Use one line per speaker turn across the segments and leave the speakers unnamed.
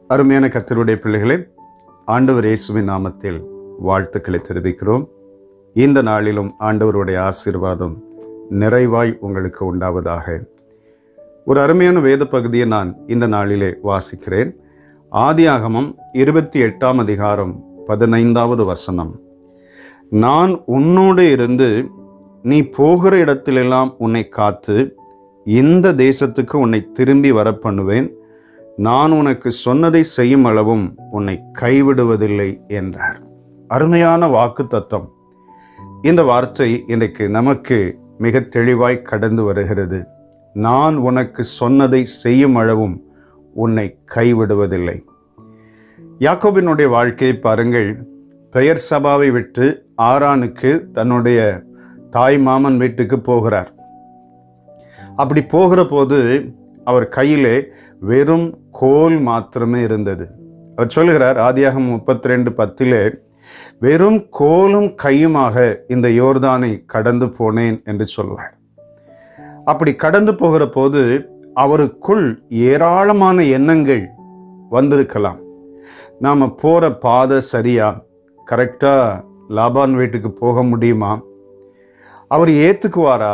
அருமையான கத்தருடைய பிள்ளைகளே ஆண்டவர் இயேசுவின் நாமத்தில் வாழ்த்துக்களை தெரிவிக்கிறோம் இந்த நாளிலும் ஆண்டவருடைய ஆசீர்வாதம் நிறைவாய் உங்களுக்கு உண்டாவதாக ஒரு அருமையான வேத பகுதியை நான் இந்த நாளிலே வாசிக்கிறேன் ஆதியாகமம் இருபத்தி எட்டாம் அதிகாரம் பதினைந்தாவது வசனம் நான் உன்னோடு இருந்து நீ போகிற இடத்திலெல்லாம் உன்னை காத்து இந்த தேசத்துக்கு உன்னை திரும்பி வர பண்ணுவேன் நான் உனக்கு சொன்னதை செய்யும் அளவும் உன்னை கைவிடுவதில்லை என்றார் அருமையான வாக்கு தத்தம் இந்த வார்த்தை இன்றைக்கு நமக்கு மிக தெளிவாய் கடந்து வருகிறது நான் உனக்கு சொன்னதை செய்யும் அளவும் உன்னை கைவிடுவதில்லை யாக்கோபினுடைய வாழ்க்கையை பாருங்கள் பெயர் சபாவை விட்டு ஆரானுக்கு தன்னுடைய தாய் மாமன் வீட்டுக்கு போகிறார் அப்படி போகிற போது அவர் கையிலே வெறும் கோல் மாத்திரமே இருந்தது அவர் சொல்கிறார் ஆதியாகம் முப்பத்தி ரெண்டு பத்திலே வெறும் கோலும் கையுமாக இந்த யோர்தானை கடந்து போனேன் என்று சொல்வார் அப்படி கடந்து போகிற போது அவருக்குள் ஏராளமான எண்ணங்கள் வந்திருக்கலாம் நாம் போகிற பாதை சரியா கரெக்டாக லாபான் வீட்டுக்கு போக முடியுமா அவர் ஏற்றுக்குவாரா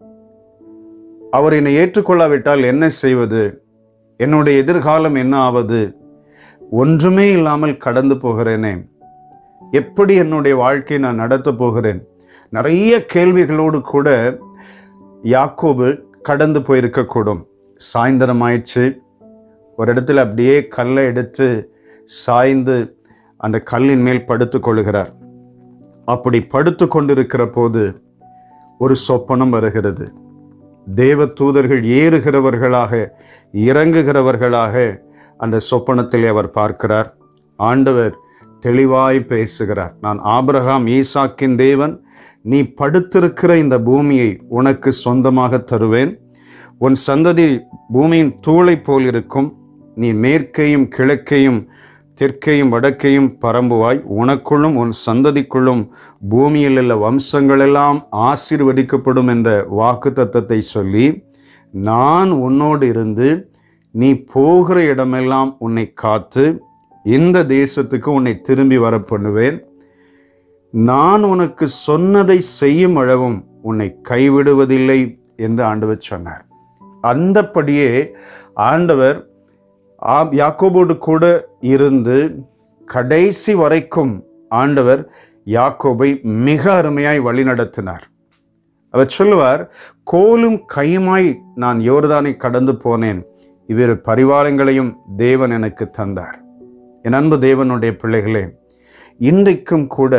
அவர் என்னை ஏற்றுக்கொள்ளாவிட்டால் என்ன செய்வது என்னுடைய எதிர்காலம் என்ன ஆவது ஒன்றுமே இல்லாமல் கடந்து போகிறேனே எப்படி என்னுடைய வாழ்க்கையை நான் நடத்த போகிறேன் நிறைய கேள்விகளோடு கூட யாக்கோபு கடந்து போயிருக்கக்கூடும் சாயந்தரம் ஆயிடுச்சு ஒரு இடத்துல அப்படியே கல்லை எடுத்து சாய்ந்து அந்த கல்லின் மேல் படுத்து கொள்கிறார் அப்படி படுத்து கொண்டிருக்கிற போது ஒரு சொப்பனம் வருகிறது தேவ தூதர்கள் ஏறுகிறவர்களாக இறங்குகிறவர்களாக அந்த சொப்பனத்திலே அவர் பார்க்கிறார் ஆண்டவர் தெளிவாய் பேசுகிறார் நான் ஆபிரகாம் ஈசாக்கின் தேவன் நீ படுத்திருக்கிற இந்த பூமியை உனக்கு சொந்தமாக தருவேன் உன் சந்ததி பூமியின் தூளை போல் இருக்கும் நீ மேற்கையும் கிழக்கையும் தெற்கையும் வடக்கையும் பரம்புவாய் உனக்குள்ளும் உன் சந்ததிக்குள்ளும் பூமியில் உள்ள வம்சங்களெல்லாம் ஆசீர்வதிக்கப்படும் என்ற வாக்கு தத்தத்தை சொல்லி நான் உன்னோடு இருந்து நீ போகிற இடமெல்லாம் உன்னை காத்து இந்த தேசத்துக்கு உன்னை திரும்பி வர பண்ணுவேன் நான் உனக்கு சொன்னதை செய்யும் அளவும் உன்னை கைவிடுவதில்லை என்று ஆண்டவர் சொன்னார் அந்தப்படியே ஆண்டவர் ஆம் யாக்கோபோடு கூட இருந்து கடைசி வரைக்கும் ஆண்டவர் யாக்கோபை மிக அருமையாய் வழிநடத்தினார் அவர் சொல்லுவார் கோலும் கையுமாய் நான் யோர்தானை கடந்து போனேன் இவ்விரு பரிவாரங்களையும் தேவன் எனக்கு தந்தார் என் அன்பு தேவனுடைய பிள்ளைகளே இன்றைக்கும் கூட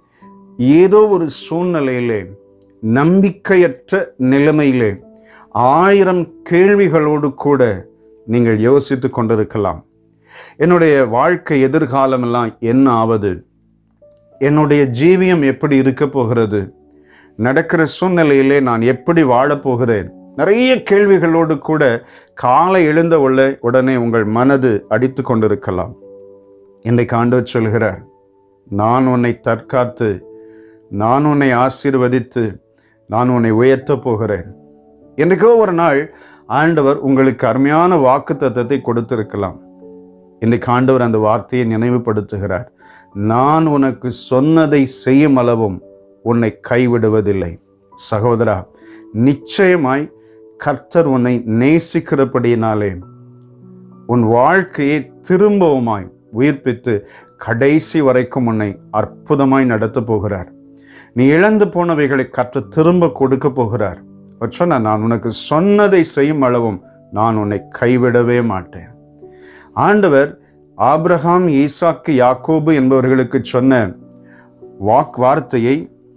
ஏதோ ஒரு சூழ்நிலையிலே நம்பிக்கையற்ற நிலைமையிலே ஆயிரம் கேள்விகளோடு கூட நீங்கள் யோசித்து கொண்டிருக்கலாம் என்னுடைய வாழ்க்கை எதிர்காலம் எல்லாம் என்ன ஆவது என்னுடைய ஜீவியம் எப்படி இருக்க போகிறது நடக்கிற சூழ்நிலையிலே நான் எப்படி வாழப்போகிறேன் நிறைய கேள்விகளோடு கூட காலை எழுந்த உள்ள உடனே உங்கள் மனது அடித்து கொண்டிருக்கலாம் இன்றைக்கு ஆண்டவர் சொல்கிறார் நான் உன்னை தற்காத்து நான் உன்னை ஆசீர்வதித்து நான் உன்னை உயர்த்த போகிறேன் என்றைக்கோ ஒரு நாள் ஆண்டவர் உங்களுக்கு அருமையான வாக்கு தத்தத்தை கொடுத்திருக்கலாம் இன்றைக்கு ஆண்டவர் அந்த வார்த்தையை நினைவுபடுத்துகிறார் நான் உனக்கு சொன்னதை செய்யும் அளவும் உன்னை கைவிடுவதில்லை சகோதரா நிச்சயமாய் கர்த்தர் உன்னை நேசிக்கிறபடியினாலே உன் வாழ்க்கையை திரும்பவுமாய் உயிர்ப்பித்து கடைசி வரைக்கும் உன்னை அற்புதமாய் நடத்த போகிறார் நீ இழந்து போனவைகளை கற்று திரும்ப கொடுக்க போகிறார் அவர் சொன்னார் நான் உனக்கு சொன்னதை செய்யும் அளவும் நான் உன்னை கைவிடவே மாட்டேன் ஆண்டவர் ஆபிரகாம் ஈசாக்கு யாக்கோபு என்பவர்களுக்கு சொன்ன வாக் வார்த்தையை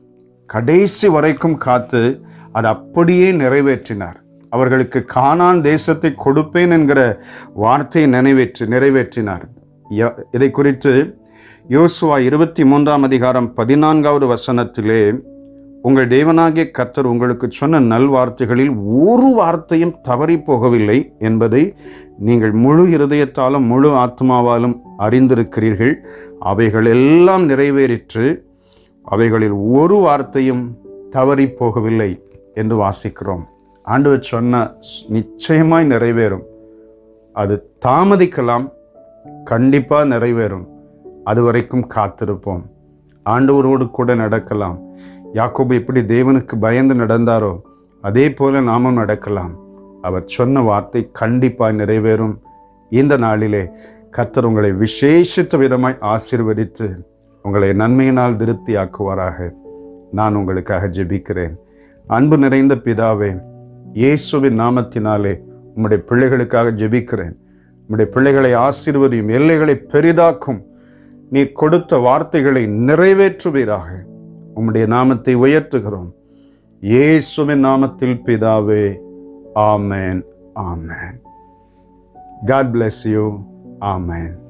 கடைசி வரைக்கும் காத்து அதை அப்படியே நிறைவேற்றினார் அவர்களுக்கு கானான் தேசத்தை கொடுப்பேன் என்கிற வார்த்தையை நினைவேற்றி நிறைவேற்றினார் ய- இதை குறித்து யோசுவா இருபத்தி மூன்றாம் அதிகாரம் பதினான்காவது வசனத்திலே உங்கள் தேவனாகிய கர்த்தர் உங்களுக்கு சொன்ன நல்வார்த்தைகளில் ஒரு வார்த்தையும் தவறி போகவில்லை என்பதை நீங்கள் முழு இருதயத்தாலும் முழு ஆத்மாவாலும் அறிந்திருக்கிறீர்கள் அவைகள் எல்லாம் நிறைவேறிற்று அவைகளில் ஒரு வார்த்தையும் தவறி போகவில்லை என்று வாசிக்கிறோம் ஆண்டவர் சொன்ன ஸ்- நிச்சயமாய் நிறைவேறும் அது தாமதிக்கலாம் கண்டிப்பாக நிறைவேறும் அது வரைக்கும் காத்திருப்போம் ஆண்டவரோடு கூட நடக்கலாம் யாக்கோபு எப்படி தேவனுக்கு பயந்து நடந்தாரோ அதே போல நாமும் நடக்கலாம் அவர் சொன்ன வார்த்தை கண்டிப்பாக நிறைவேறும் இந்த நாளிலே கர்த்தர் உங்களை விசேஷித்த விதமாய் ஆசீர்வதித்து உங்களை நன்மையினால் திருப்தியாக்குவாராக நான் உங்களுக்காக ஜெபிக்கிறேன் அன்பு நிறைந்த பிதாவே இயேசுவின் நாமத்தினாலே உம்முடைய பிள்ளைகளுக்காக ஜெபிக்கிறேன் உம்முடைய பிள்ளைகளை ஆசீர்வதியும் எல்லைகளை பெரிதாக்கும் நீர் கொடுத்த வார்த்தைகளை நிறைவேற்றுவீராக உம்முடைய நாமத்தை உயர்த்துகிறோம் இயேசுவின் நாமத்தில் பிதாவே ஆமேன் ஆமேன் காட் bless யூ ஆமேன்